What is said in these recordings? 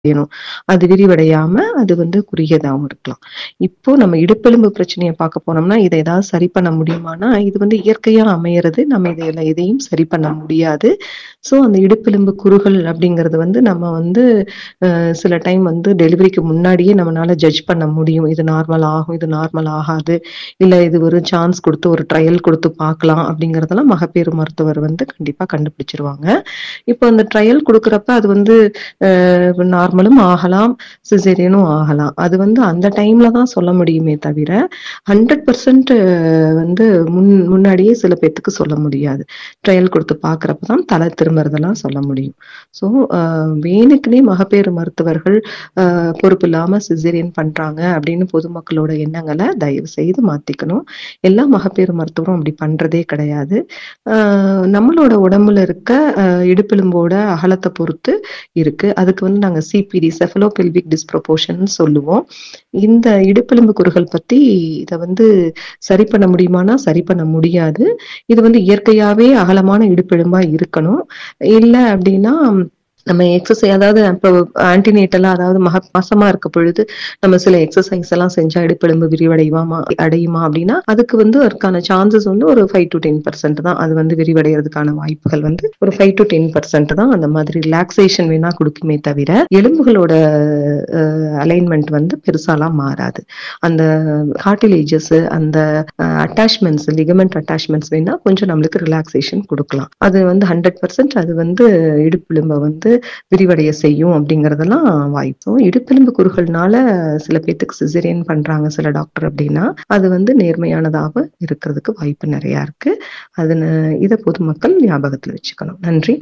செய்யணும். அது விரிவடையாம அது வந்து குறுகியதாவும் இருக்கலாம். இப்போ நம்ம இடுப்பெலும்பு பிரச்சனைய பார்க்க போனோம்னா, இத ஏதாவது சரி பண்ண முடியுமான்னா, இது வந்து இயற்கையா அமையறது. நம்ம இத எதையும் சரி பண்ண முடியாது. ஸோ அந்த இடுப்பெலும்பு குறுகல் அப்படிங்கிறது வந்து நம்ம வந்து அ சில டைம் வந்து டெலிவரிக்கு முன்னாடியே நம்மனால ஜட்ஜ் பண்ண முடியும். இது நார்மல் ஆகும், இது நார்மல் ஆகாது. இல்ல இது ஒரு சான்ஸ் குடுத்து ஒரு ட்ரையல் குடுத்து பார்க்கலாம் அப்படிங்கிறதெல்லாம் மகப்பேறு மருத்துவர் வந்து கண்டிப்பா கண்டுபிடிச்சுருவாங்க. இப்போ அந்த ட்ரையல் குடுக்குறப்ப அது வந்து அ நார்மலும் ஆகலாம், சிசேரியனும் ஆகலாம். அது வந்து அந்த டைம்ல தான் சொல்ல முடியுமே தவிர, 100% வந்து முன் முன்னாடியே சில பேத்துக்கு சொல்ல முடியாது. ட்ரையல் குடுத்து பார்க்குறப்ப தான் தல திரும்புறதெல்லாம் சொல்ல முடியும். ஸோ அ வேணுக்குன்னே மகப்பேறு மருத்துவர்கள் அ பொறுப்பில்லாம சிசேரியன் பண்றாங்க அப்படின்னு பொதுமக்களோட எண்ணங்கள தயவு செய்து மாத்திக்கணும். எல்லா மகப்பேறு மருத்துவரும் அப்படி பண்றதே கிடையாது. அ நம்மளோட உடம்புல இருக்க அ இடுப்பெலும்போட அகலத்த பொறுத்து இருக்கு. அதுக்கு வந்து நாங்க சிபிடி செஃபலோபெல்விக் டிஸ்ப்ரொபோர்ஷன்னு சொல்லுவோம். இந்த இடுப்பெலும்பு குறுகல் பத்தி இத வந்து சரி பண்ண முடியுமான்னா, சரி பண்ண முடியாது. இது வந்து இயற்கையாவே அகலமான இடுப்பெலும்பா இருக்கணும். இல்ல அப்படின்னா, நம்ம எக்சர்சை அதாவது இப்போ ஆன்டினேட்டலா அதாவது மக மாசமா இருக்க பொழுது நம்ம சில எக்சர்சைஸ் எல்லாம் செஞ்சா இடுப்பெலும்பு விரிவடைவாமா அடையுமா அப்படின்னா, அதுக்கு வந்து அதற்கான சான்சஸ் வந்து ஒரு 5-10% தான். அது வந்து விரிவடையறதுக்கான வாய்ப்புகள் வந்து ஒரு 5-10% தான் அந்த மாதிரி ரிலாக்சேஷன் வேணா குடுக்குமே தவிர, எலும்புகளோட அ அலைன்மென்ட் வந்து பெருசாலாம் மாறாது. அந்த கார்டிலேஜஸ் அந்த அ அட்டாச்மென்ட்ஸ் லிகமெண்ட் அட்டாச்மென்ட்ஸ் வேணா கொஞ்சம் நம்மளுக்கு ரிலாக்சேஷன் குடுக்கலாம். அது வந்து 100% அது வந்து இடுப்பெலும்ப வந்து விரிவடைய செய்யும் அப்படிங்கிறதெல்லாம் வாய்ப்பு. இடுப்பெலும்பு குறுகல்னால சில பேத்துக்கு சிசேரியன் பண்றாங்க சில டாக்டர் அப்படின்னா, அது வந்து நேர்மையானதாக இருக்கிறதுக்கு வாய்ப்பு நெறையா இருக்கு. அதன இத பொதுமக்கள் ஞாபகத்துல வச்சுக்கணும். நன்றி.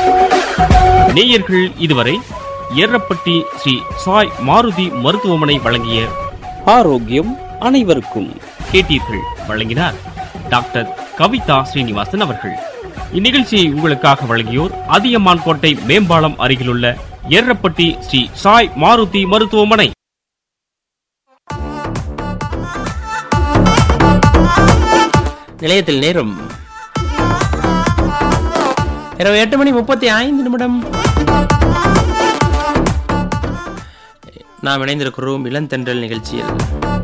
நேயர்கள் இதுவரை ஏரப்பட்டி ஸ்ரீ சாய் மாருதி மருத்துவமனை வழங்கிய ஆரோக்கியம் அனைவருக்கும் கேட்டீர்கள் வழங்கினார் டாக்டர் கவிதா ஸ்ரீனிவாசன் அவர்கள் இந்நிகழ்ச்சியை உங்களுக்காக வழங்கியோர் அதியமான் கோட்டை மேம்பாலம் அருகிலுள்ள ஏரப்பட்டி ஸ்ரீ சாய் மாருதி மருத்துவமனை நிலையத்தில் நேரம் இரவு எட்டு மணி முப்பத்தி ஐந்து நிமிடம் நாம் இணைந்திருக்கிறோம் இளந்தென்றல் நிகழ்ச்சியில்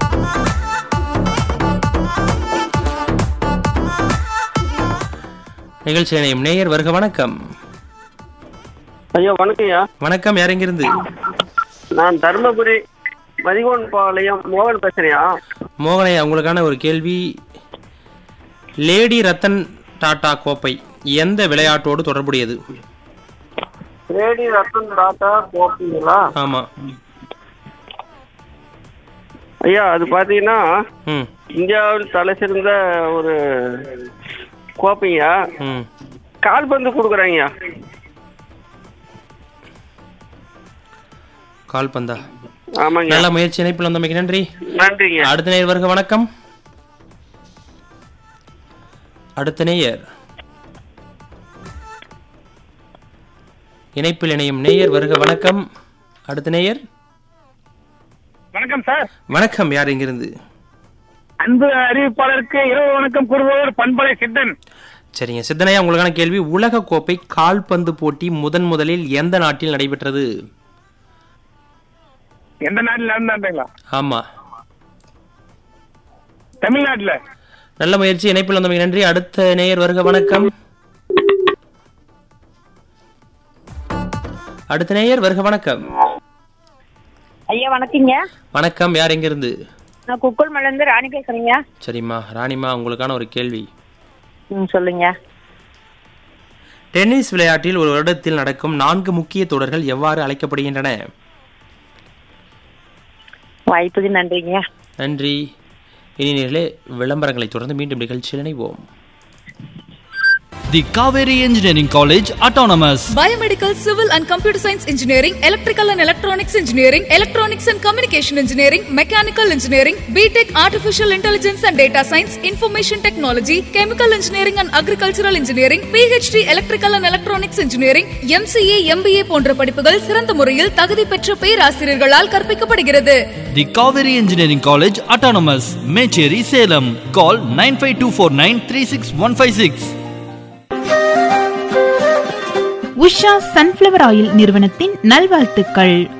நிகழ்ச்சி இணையும் நேயர் வருக வணக்கம் ஐயா வணக்கம்யா வணக்கம் யார் எங்கிருந்து நான் தருமபுரி மதிகோன் பாளையம் மோகன் பேசுறியா மோகனையா உங்களுக்கான ஒரு கேள்வி லேடி ரத்தன் டாடா கோப்பை எந்த விளையாட்டோடு தொடர்புடையது ரேடி ரத்தன் டாட்டா கோப்பீங்களா ஆமா ஐயா அது பாத்தீங்கன்னா ம் இந்தியாவில் தலை சிறந்த ஒரு கோப்பையா ம் கால்பந்து கொடுக்குறாங்கய்யா கால்பந்தா ஆமாங்க நல்ல முயற்சி இணைப்பில் வந்தமைக்கு நன்றி நன்றிங்க அடுத்த நேயர் வருக வணக்கம் அடுத்த நேயர் இணைப்பில் இணையும் நேயர் வருக வணக்கம் அடுத்த நேயர் வணக்கம் சார் வணக்கம் யார் இங்கிருந்து அன்பு அறிவிப்பாளருக்கு இரவு வணக்கம் கூறுபவர் பண்பலை சித்தன் சரிங்க சித்தனையா உங்களுக்கான கேள்வி உலக கோப்பை கால்பந்து போட்டி முதன் முதலில் எந்த நாட்டில் நடைபெற்றது எந்த நாட்டில் நடந்தாங்களா ஆமா தமிழ்நாட்டுல நல்ல முயற்சி இணைப்பில் வந்தமைக்கு நன்றி அடுத்த நேயர் வருக வணக்கம் அடுத்த நேயர் வருக வணக்கம் ஐயா வணக்கங்க வணக்கம் யார் எங்கிருந்து நான் குக்குள் இருந்து ராணி பேசுறேங்க சரிம்மா ராணிமா உங்களுக்கான ஒரு கேள்வி ம் சொல்லுங்க டென்னிஸ் விளையாட்டில் ஒரு வருடத்தில் நடக்கும் நான்கு முக்கிய தொடர்கள் எவ்வாறு அழைக்கப்படுகின்றன வாய்ப்புக்கு நன்றிங்க நன்றி இனி நேர்களே விளம்பரங்களை தொடர்ந்து மீண்டும் நிகழ்ச்சியில் இணைவோம் The Kaveri Engineering College Autonomous. Biomedical, Civil and Computer Science Engineering, Electrical and Electronics Engineering, Electronics and Communication Engineering, Mechanical Engineering, BTech Artificial Intelligence and Data Science, Information Technology, Chemical Engineering and Agricultural Engineering, PhD Electrical and Electronics Engineering, MCA, MBA போன்ற படிப்புகள் சிறந்த முறையில் தகுதி பெற்ற பேராசிரியர்களால் கற்பிக்கப்படுகிறது The Kaveri Engineering College Autonomous. Mecheri Salem. Call 95249 Usha sunflower oil நிறுவனத்தின் நல்வாழ்த்துக்கள்